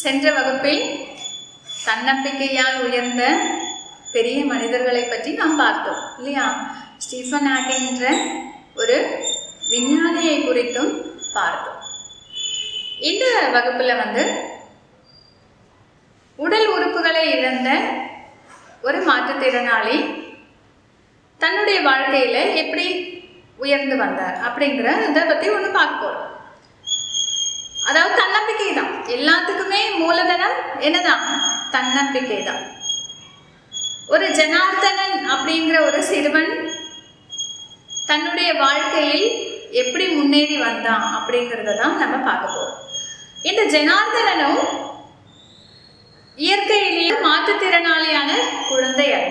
சென்ற வகுப்பில் தன்னம்பிக்கையால் உயர்ந்த பெரிய மனிதர்களை பற்றி நாம் பார்த்தோம் இல்லையா ஸ்டீஃபன் ஹாக்கிங் என்ற ஒரு விஞ்ஞானியை குறித்தும் பார்த்தோம் இந்த வகுப்புல வந்து உடல் உறுப்புகளை இழந்த ஒரு மாற்றுத்திறனாளி தன்னுடைய வாழ்க்கையில எப்படி உயர்ந்து வந்தார் அப்படிங்கிற இதை பத்தி ஒன்று பார்க்க போறோம் அதாவது தன்னம்பிக்கை தான் எல்லாத்துக்குமே மூலதனம் என்னதான் தன்னம்பிக்கை தான் ஒரு ஜனார்தனன் அப்படிங்கிற ஒரு சிறுவன் தன்னுடைய வாழ்க்கையில் எப்படி முன்னேறி வந்தான் அப்படிங்கிறத தான் நம்ம பார்க்க போறோம் இந்த ஜனார்தனனும் இயற்கையிலேயே மாற்றுத்திறனாளியான குழந்தை அல்ல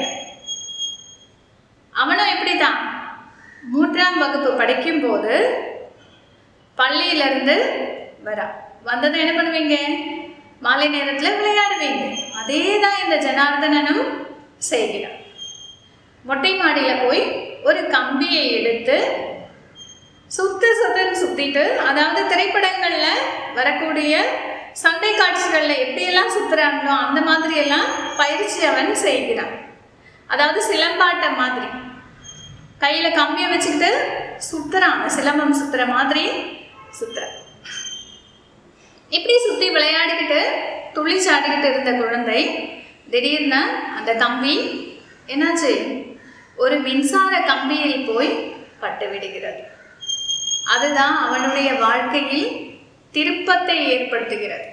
அவனும் எப்படிதான் மூன்றாம் வகுப்பு படிக்கும் போது பள்ளியிலிருந்து வரா வந்ததும் என்ன பண்ணுவீங்க மாலை நேரத்தில் விளையாடுவீங்க அதே தான் இந்த ஜனார்தனனும் செய்கிறான் மொட்டை மாடியில் போய் ஒரு கம்பியை எடுத்து சுத்து சுத்துன்னு சுத்திட்டு அதாவது திரைப்படங்கள்ல வரக்கூடிய சண்டை காட்சிகள்ல எப்படியெல்லாம் சுத்துறாங்களோ அந்த மாதிரி எல்லாம் பயிற்சி அவன் செய்கிறான் அதாவது சிலம்பாட்டம் மாதிரி கையில கம்பியை வச்சுக்கிட்டு சுத்துறான் சிலம்பம் சுத்துற மாதிரி சுத்துறான் இப்படி சுத்தி விளையாடிக்கிட்டு துள்ளி சாடிக்கிட்டு இருந்த குழந்தை திடீர்னு அந்த கம்பி என்னாச்சு ஒரு மின்சார கம்பியில் போய் பட்டு விடுகிறது அதுதான் அவனுடைய வாழ்க்கையில் திருப்பத்தை ஏற்படுத்துகிறது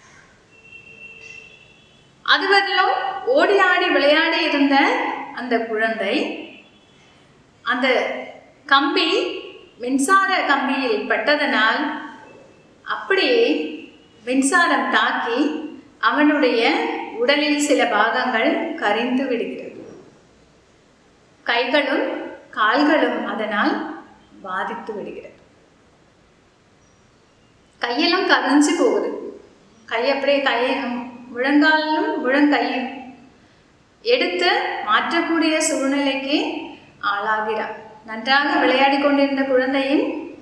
அதுவரையிலும் ஓடி ஆடி விளையாடி இருந்த அந்த குழந்தை அந்த கம்பி மின்சார கம்பியில் பட்டதனால் அப்படியே மின்சாரம் தாக்கி அவனுடைய உடலில் சில பாகங்கள் கரிந்து விடுகிறது கைகளும் கால்களும் அதனால் பாதித்து விடுகிறது கையெல்லாம் கரைஞ்சு போகுது கை அப்படியே கையை முழங்காலும் முழங்கையும் எடுத்து மாற்றக்கூடிய சூழ்நிலைக்கு ஆளாகிறார் நன்றாக விளையாடி கொண்டிருந்த குழந்தையின்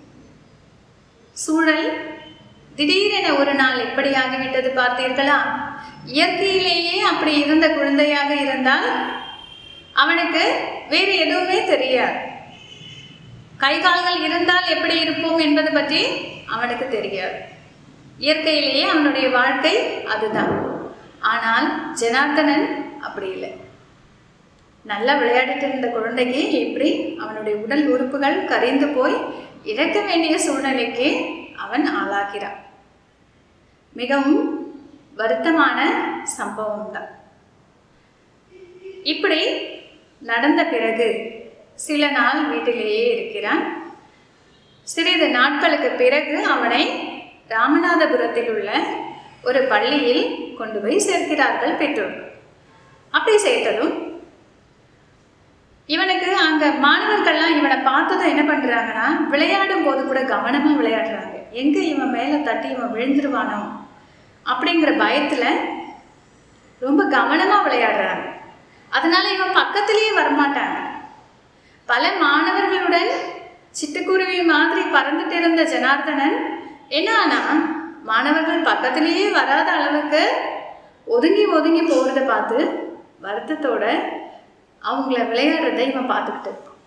சூழல் திடீரென ஒரு நாள் எப்படி ஆகிவிட்டது பார்த்தீர்களா இயற்கையிலேயே அப்படி இருந்த குழந்தையாக இருந்தால் அவனுக்கு வேறு எதுவுமே தெரியாது கை கால்கள் இருந்தால் எப்படி இருப்போம் என்பது பற்றி அவனுக்கு தெரியாது இயற்கையிலேயே அவனுடைய வாழ்க்கை அதுதான் ஆனால் ஜனார்தனன் அப்படி இல்லை நல்லா விளையாடிட்டு இருந்த குழந்தைக்கு எப்படி அவனுடைய உடல் உறுப்புகள் கரைந்து போய் இறக்க வேண்டிய சூழ்நிலைக்கு அவன் ஆளாகிறான் மிகவும் வருத்தமான சம்பவம் தான் இப்படி நடந்த பிறகு சில நாள் வீட்டிலேயே இருக்கிறான் சிறிது நாட்களுக்கு பிறகு அவனை ராமநாதபுரத்தில் உள்ள ஒரு பள்ளியில் கொண்டு போய் சேர்க்கிறார்கள் பெற்றோர்கள் அப்படி சேர்த்ததும் இவனுக்கு அங்கே மாணவர்கள்லாம் இவனை பார்த்ததும் என்ன பண்ணுறாங்கன்னா விளையாடும் போது கூட கவனமாக விளையாடுறாங்க எங்கே இவன் மேலே தட்டி இவன் விழுந்துருவானோ அப்படிங்கிற பயத்தில் ரொம்ப கவனமாக விளையாடுறாங்க அதனால இவன் பக்கத்திலேயே வரமாட்டாங்க பல மாணவர்களுடன் சிட்டுக்குருவி மாதிரி பறந்துட்டு இருந்த ஜனார்தனன் என்ன ஆனா மாணவர்கள் பக்கத்திலேயே வராத அளவுக்கு ஒதுங்கி ஒதுங்கி போகிறத பார்த்து வருத்தத்தோட அவங்கள விளையாடுறத இவன் பார்த்துக்கிட்டு இருப்பான்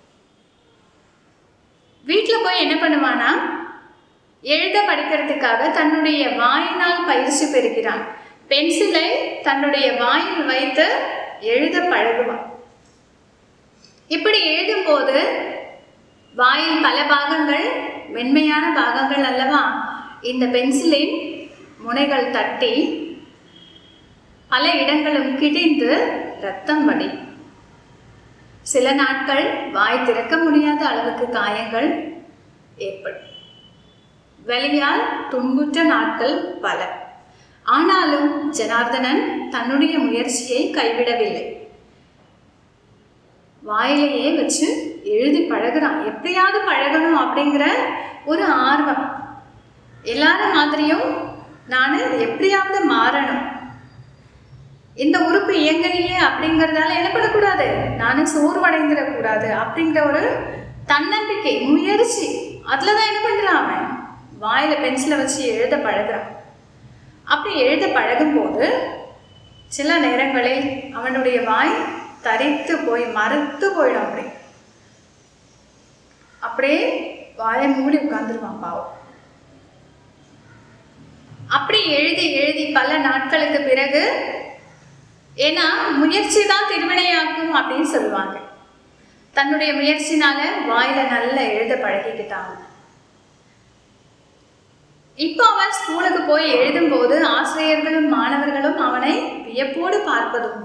வீட்டில் போய் என்ன பண்ணுவானா எழுத படிக்கிறதுக்காக தன்னுடைய வாயினால் பயிற்சி பெறுகிறான் பென்சிலை தன்னுடைய வாயில் வைத்து எழுத பழகுவான் இப்படி எழுதும்போது வாயில் பல பாகங்கள் மென்மையான பாகங்கள் அல்லவா இந்த பென்சிலின் முனைகள் தட்டி பல இடங்களும் கிழிந்து ரத்தம் வடி சில நாட்கள் வாய் திறக்க முடியாத அளவுக்கு காயங்கள் ஏற்படும் வலியால் துன்புற்ற நாட்கள் பல ஆனாலும் ஜனார்தனன் தன்னுடைய முயற்சியை கைவிடவில்லை வாயிலேயே வச்சு எழுதி பழகுறான் எப்படியாவது பழகணும் அப்படிங்கிற ஒரு ஆர்வம் எல்லாரும் மாதிரியும் நான் எப்படியாவது மாறணும் இந்த உறுப்பு இயங்கலையே அப்படிங்கிறதால என்ன பண்ணக்கூடாது நான் சோர்வடைந்துடக்கூடாது அப்படிங்கிற ஒரு தன்னம்பிக்கை முயற்சி அதில் தான் என்ன பண்ணுறான் அவன் வாயில் பென்சிலை வச்சு எழுத பழகுறான் அப்படி எழுத பழகும்போது சில நேரங்களில் அவனுடைய வாய் தரித்து போய் மறுத்து போயிடும் அப்படி அப்படியே வாயை மூடி உட்கார்ந்துருவான் பாவம் அப்படி எழுதி எழுதி பல நாட்களுக்கு பிறகு ஏன்னா முயற்சி தான் திருவினையாக்கும் அப்படின்னு சொல்லுவாங்க தன்னுடைய முயற்சினால வாயில நல்லா எழுத பழகிக்கிட்டான் இப்போ அவன் ஸ்கூலுக்கு போய் எழுதும்போது ஆசிரியர்களும் மாணவர்களும் அவனை வியப்போடு பார்ப்பதும்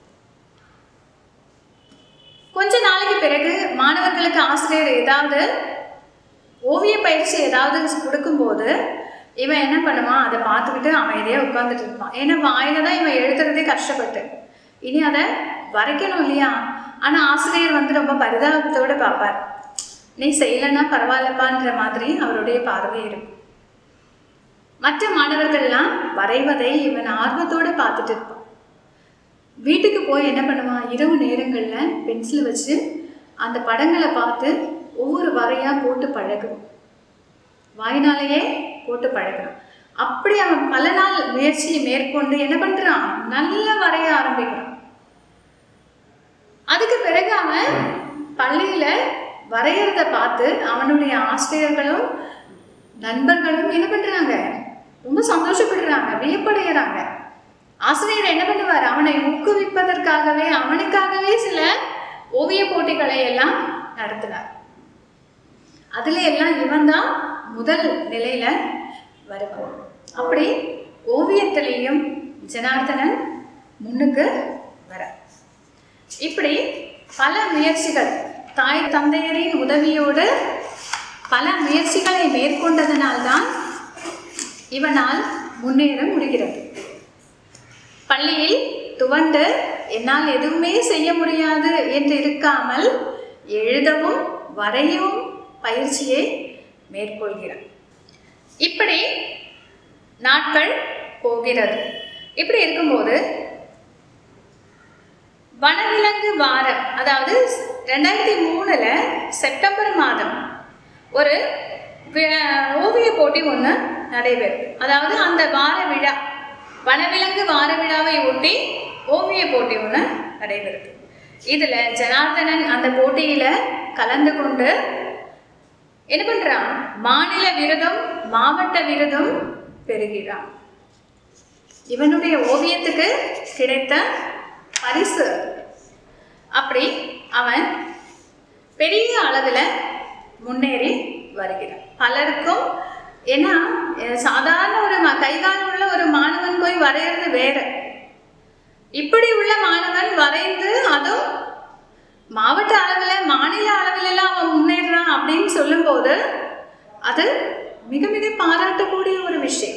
கொஞ்ச நாளைக்கு பிறகு மாணவர்களுக்கு ஆசிரியர் ஏதாவது ஓவிய பயிற்சி ஏதாவது கொடுக்கும்போது இவன் என்ன பண்ணுவான் அதை பார்த்துக்கிட்டு அமைதியாக உட்காந்துட்டு இருப்பான் ஏன்னா வாயில தான் இவன் எழுதுறதே கஷ்டப்பட்டு இனி அதை வரைக்கணும் இல்லையா ஆனால் ஆசிரியர் வந்து ரொம்ப பரிதாபத்தோடு பார்ப்பார் நீ செய்யலைன்னா பரவாயில்லப்பான்ற மாதிரி அவருடைய பார்வை இருக்கும் மற்ற மாணவர்கள்லாம் வரைவதை இவன் ஆர்வத்தோடு பார்த்துட்டு இருப்பான் வீட்டுக்கு போய் என்ன பண்ணுவான் இரவு நேரங்களில் பென்சில் வச்சு அந்த படங்களை பார்த்து ஒவ்வொரு வரையாக போட்டு பழகுவான் வாயினாலேயே போட்டு பழகுறான் அப்படி அவன் பல நாள் முயற்சியை மேற்கொண்டு என்ன பண்ணுறான் நல்லா வரைய ஆரம்பிக்கிறான் அதுக்கு பிறகு அவன் பள்ளியில் வரைகிறத பார்த்து அவனுடைய ஆசிரியர்களும் நண்பர்களும் என்ன பண்ணுறாங்க ரொம்ப சந்தோஷப்படுறாங்க வியப்படைகிறாங்க ஆசிரியர் என்ன பண்ணுவார் அவனை ஊக்குவிப்பதற்காகவே அவனுக்காகவே சில ஓவிய போட்டிகளை எல்லாம் நடத்தினார் அதுல எல்லாம் இவன் தான் முதல் நிலையில வருவான் அப்படி ஓவியத்திலையும் ஜனார்தனன் முன்னுக்கு வர இப்படி பல முயற்சிகள் தாய் தந்தையரின் உதவியோடு பல முயற்சிகளை மேற்கொண்டதனால்தான் இவனால் முன்னேற முடிகிறது பள்ளியில் துவண்டு என்னால் எதுவுமே செய்ய முடியாது என்று இருக்காமல் எழுதவும் வரையவும் பயிற்சியை மேற்கொள்கிறார் இப்படி நாட்கள் போகிறது இப்படி இருக்கும்போது வனவிலங்கு வாரம் அதாவது ரெண்டாயிரத்தி மூணுல செப்டம்பர் மாதம் ஒரு வி- ஓவிய போட்டி ஒன்று நடைபெறும் அதாவது அந்த வார விழா வனவிலங்கு வார விழாவை ஒட்டி ஓவிய போட்டி ஒன்று நடைபெறுது இதில் ஜனார்தனன் அந்த போட்டியில் கலந்து கொண்டு என்ன பண்ணுறான் மாநில விருதும் மாவட்ட விருதும் பெறுகிறான் இவனுடைய ஓவியத்துக்கு கிடைத்த பரிசு அப்படி அவன் பெரிய அளவில் முன்னேறி வருகிறான் பலருக்கும் ஏன்னா அஹ் சாதாரண ஒரு ம- கைகால் உள்ள ஒரு மாணவன் போய் வரைகிறது வேற இப்படி உள்ள மாணவன் வரைந்து அதுவும் மாவட்ட அளவில் மாநில அளவிலெல்லாம் அவன் முன்னேறான் அப்படின்னு சொல்லும்போது அது மிக மிக பாராட்டக்கூடிய ஒரு விஷயம்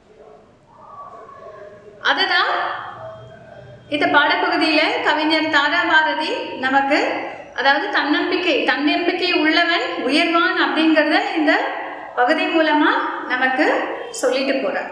அதுதான் இந்த பாடப்பகுதியில் கவிஞர் தாரா பாரதி நமக்கு அதாவது தன்னம்பிக்கை தன்னம்பிக்கை உள்ளவன் உயர்வான் அப்படிங்கிறத இந்த பகுதி மூலமா நமக்கு சொல்லிட்டு போறார்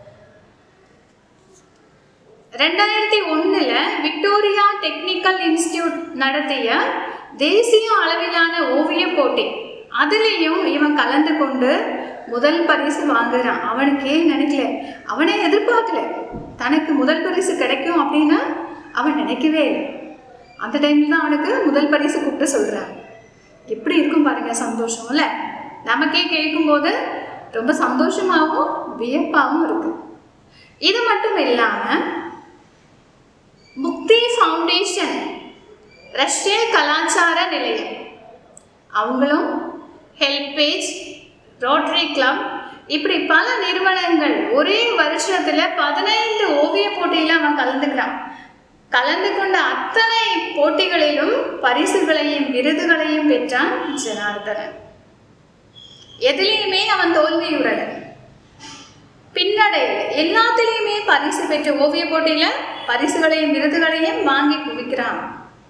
ரெண்டாயிரத்தி ஒன்றில் விக்டோரியா டெக்னிக்கல் இன்ஸ்டியூட் நடத்திய தேசிய அளவிலான ஓவிய போட்டி அதுலேயும் இவன் கலந்து கொண்டு முதல் பரிசு வாங்குறான் அவனுக்கே நினைக்கல அவனே எதிர்பார்க்கல தனக்கு முதல் பரிசு கிடைக்கும் அப்படின்னு அவன் நினைக்கவே இல்லை அந்த டைமில் தான் அவனுக்கு முதல் பரிசு கூப்பிட்டு சொல்கிறாங்க எப்படி இருக்கும் பாருங்க சந்தோஷம் இல்லை நமக்கே கேட்கும்போது ரொம்ப சந்தோஷமாகவும் வியப்பாகவும் இருக்கு இது மட்டும் இல்லாமல் முக்தி ஃபவுண்டேஷன் ரஷ்ய கலாச்சார நிலையம் அவங்களும் ஹெல்பேஜ் ரோட்டரி கிளப் இப்படி பல நிறுவனங்கள் ஒரே வருஷத்துல பதினைந்து ஓவிய போட்டியில அவன் கலந்துக்கிறான் கலந்து கொண்ட அத்தனை போட்டிகளிலும் பரிசுகளையும் விருதுகளையும் பெற்றான் ஜனார்தனன் எதுலேயுமே அவன் தோல்வியுறல பின்னடையில் எல்லாத்துலேயுமே பரிசு பெற்ற ஓவிய போட்டியில பரிசுகளையும் விருதுகளையும் வாங்கி குவிக்கிறான்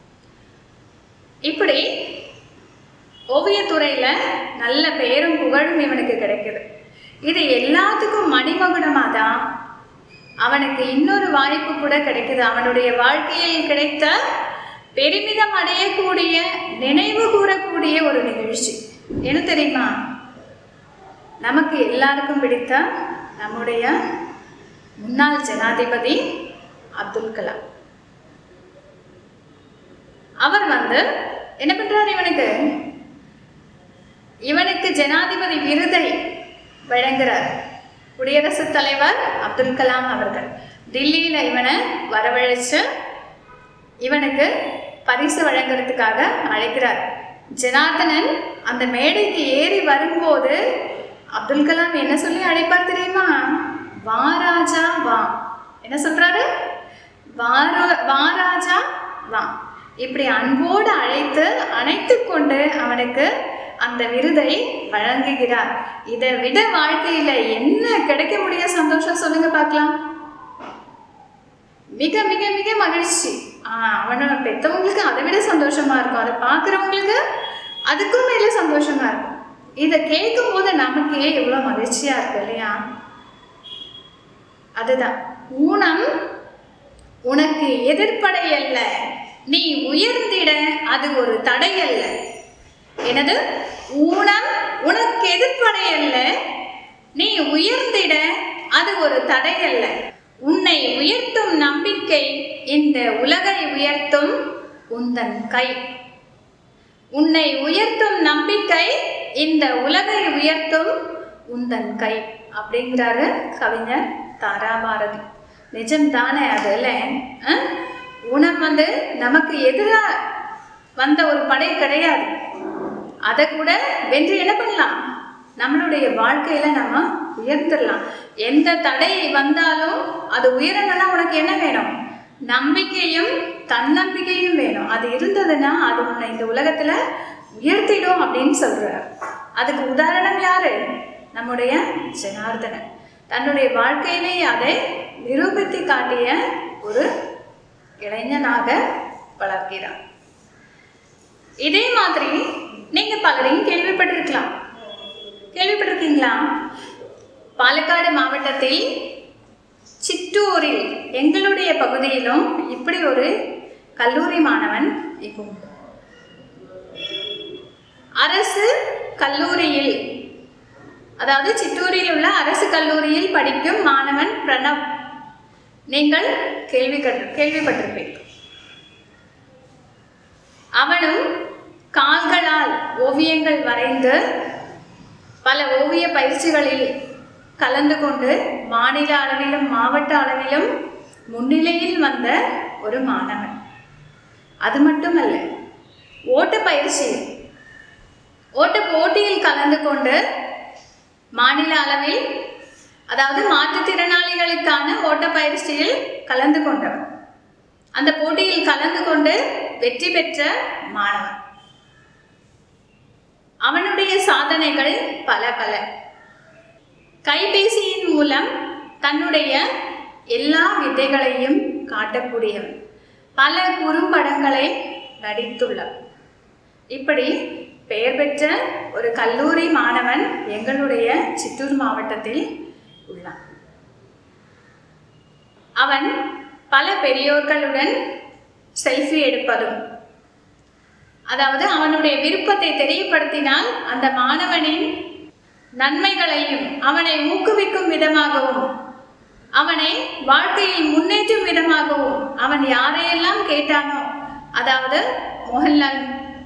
இப்படி ஓவியத்துறையில நல்ல பெயரும் புகழும் இவனுக்கு கிடைக்குது இது எல்லாத்துக்கும் மணிமகுடமாக தான் அவனுக்கு இன்னொரு வாய்ப்பு கூட கிடைக்குது அவனுடைய வாழ்க்கையில் கிடைத்த பெருமிதம் அடையக்கூடிய நினைவு கூறக்கூடிய ஒரு நிகழ்ச்சி என்ன தெரியுமா நமக்கு எல்லாருக்கும் பிடித்த நம்முடைய முன்னாள் ஜனாதிபதி அப்துல் கலாம் அவர் வந்து என்ன பண்றாரு இவனுக்கு இவனுக்கு ஜனாதிபதி விருதை வழங்குறார் குடியரசுத் தலைவர் அப்துல் கலாம் அவர்கள் டில்லியில் இவனை வரவழைச்சு இவனுக்கு பரிசு வழங்குறதுக்காக அழைக்கிறார் ஜனார்தனன் அந்த மேடைக்கு ஏறி வரும்போது அப்துல் கலாம் என்ன சொல்லி அழைப்பார் தெரியுமா வா ராஜா வா என்ன சொல்றாரு வாரா வா ராஜா வா இப்படி அன்போடு அழைத்து அணைத்து கொண்டு அவனுக்கு அந்த விருதை வழங்குகிறார் இதை விட வாழ்க்கையில என்ன கிடைக்க முடிய சந்தோஷம் சொல்லுங்க பார்க்கலாம் மிக மிக மிக மகிழ்ச்சி ஆஹ் அவனை பெற்றவங்களுக்கு அதை விட சந்தோஷமா இருக்கும் அதை பார்க்குறவங்களுக்கு அதுக்கும் மேல சந்தோஷமா இருக்கும் இதை கேட்கும் போது நமக்கே எவ்வளோ மகிழ்ச்சியா இருக்கு இல்லையா அதுதான் ஊனம் உனக்கு எதிர்ப்படை அல்ல நீ உயர்ந்திட அது ஒரு தடை அல்ல எனது ஊனம் உனக்கு எதிர்ப்படை அல்ல நீ உயர்ந்திட அது ஒரு தடை அல்ல உன்னை உயர்த்தும் நம்பிக்கை இந்த உலகை உயர்த்தும் உந்தன் கை உன்னை உயர்த்தும் நம்பிக்கை இந்த உலகை உயர்த்தும் உந்தன் கை அப்படிங்கிறாரு கவிஞர் தாராபாரதி நிஜம் தானே அதில் உணம் வந்து நமக்கு எதிராக வந்த ஒரு படை கிடையாது அதை கூட வென்று என்ன பண்ணலாம் நம்மளுடைய வாழ்க்கையில நம்ம உயர்த்திடலாம் எந்த தடை வந்தாலும் அது உயரணும்னா உனக்கு என்ன வேணும் நம்பிக்கையும் தன்னம்பிக்கையும் வேணும் அது இருந்ததுன்னா அது உன்னை இந்த உலகத்துல உயர்த்திடும் அப்படின்னு சொல்றார் அதுக்கு உதாரணம் யாரு நம்முடைய ஜனார்தனன் தன்னுடைய வாழ்க்கையிலே அதை நிரூபித்து காட்டிய ஒரு இளைஞனாக வளர்க்கிறார் இதே மாதிரி நீங்க பலரையும் கேள்விப்பட்டிருக்கலாம் கேள்விப்பட்டிருக்கீங்களா பாலக்காடு மாவட்டத்தில் சிற்றூரில் எங்களுடைய பகுதியிலும் இப்படி ஒரு கல்லூரி மாணவன் இப்போ உண்டு. அரசு கல்லூரியில் அதாவது சிற்றூரில் உள்ள அரசு கல்லூரியில் படிக்கும் மாணவன் பிரணவ் நீங்கள் கேள்வி கேள்விப்பட்டிருப்பீர்கள் அவனும் கால்களால் ஓவியங்கள் வரைந்து பல ஓவிய பயிற்சிகளில் கலந்து கொண்டு மாநில அளவிலும் மாவட்ட அளவிலும் முன்னிலையில் வந்த ஒரு மாணவன் அது மட்டுமல்ல ஓட்ட பயிற்சி ஓட்ட போட்டியில் கலந்து கொண்டு மாநில அளவில் அதாவது மாற்றுத்திறனாளிகளுக்கான ஓட்ட பயிற்சியில் கலந்து கொண்டவன் அந்த போட்டியில் கலந்து கொண்டு வெற்றி பெற்ற மாணவன் அவனுடைய சாதனைகள் பல பல கைபேசியின் மூலம் தன்னுடைய எல்லா வித்தைகளையும் காட்டக்கூடியவன் பல குறும்படங்களை நடித்துள்ளார் இப்படி பெயர் பெற்ற ஒரு கல்லூரி மாணவன் எங்களுடைய சித்தூர் மாவட்டத்தில் உள்ளான் அவன் பல பெரியோர்களுடன் செல்ஃபி எடுப்பதும் அதாவது அவனுடைய விருப்பத்தை தெரியப்படுத்தினால் அந்த மாணவனின் நன்மைகளையும் அவனை ஊக்குவிக்கும் விதமாகவும் அவனை வாழ்க்கையில் முன்னேற்றும் விதமாகவும் அவன் யாரையெல்லாம் கேட்டானோ அதாவது மோகன்லால்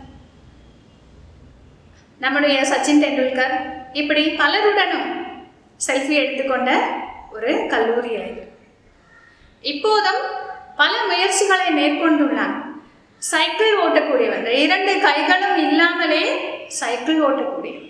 நம்முடைய சச்சின் டெண்டுல்கர் இப்படி பலருடனும் செல்ஃபி எடுத்துக்கொண்ட ஒரு கல்லூரி இளைஞர் இப்போதும் பல முயற்சிகளை மேற்கொண்டுள்ளான் சைக்கிள் ஓட்டக்கூடியவன் இரண்டு கைகளும் இல்லாமலே சைக்கிள் ஓட்டக்கூடியவன்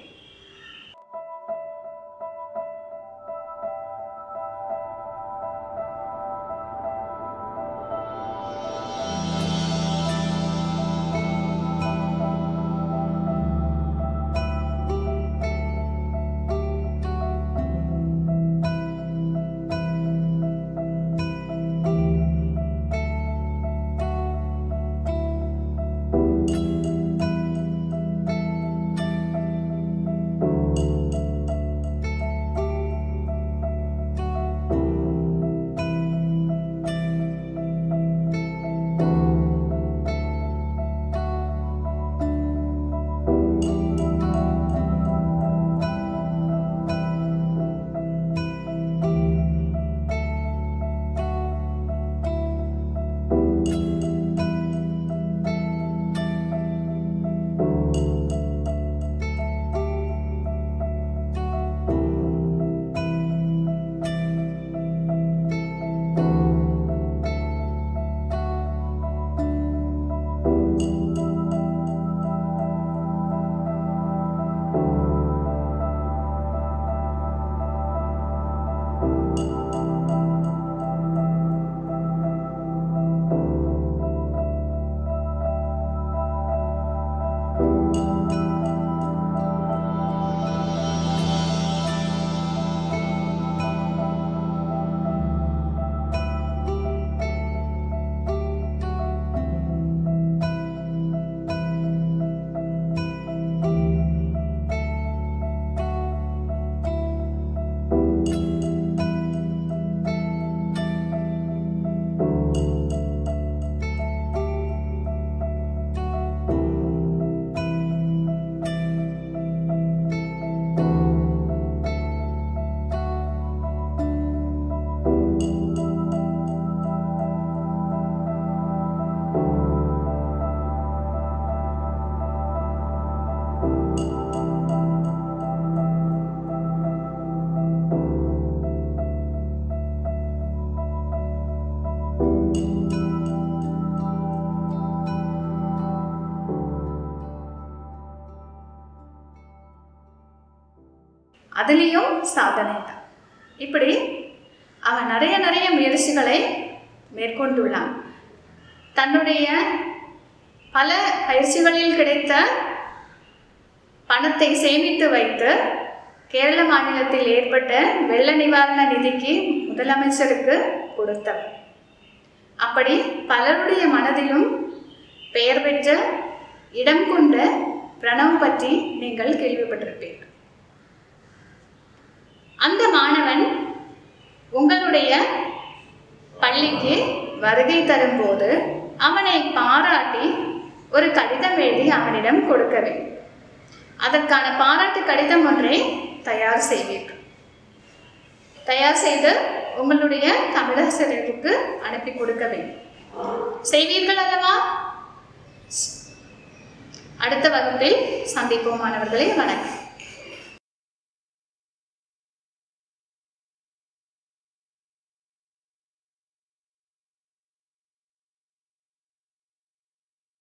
அதுலேயும் சாதனை தான் இப்படி அவன் நிறைய நிறைய முயற்சிகளை மேற்கொண்டுள்ளான் தன்னுடைய பல பயிற்சிகளில் கிடைத்த பணத்தை சேமித்து வைத்து கேரள மாநிலத்தில் ஏற்பட்ட வெள்ள நிவாரண நிதிக்கு முதலமைச்சருக்கு கொடுத்தவர் அப்படி பலருடைய மனதிலும் பெயர் பெற்ற இடம் கொண்ட பிரணவ் பற்றி நீங்கள் கேள்விப்பட்டிருப்பீர்கள் அந்த மாணவன் உங்களுடைய பள்ளிக்கு வருகை தரும்போது அவனை பாராட்டி ஒரு கடிதம் எழுதி அவனிடம் கொடுக்க வேண்டும் அதற்கான பாராட்டு கடிதம் ஒன்றை தயார் செய்வீர்கள் தயார் செய்து உங்களுடைய தமிழாசிரியருக்கு அனுப்பி கொடுக்க வேண்டும் செய்வீர்கள் அல்லவா அடுத்த வகுப்பில் சந்திப்போம் மாணவர்களே வணக்கம்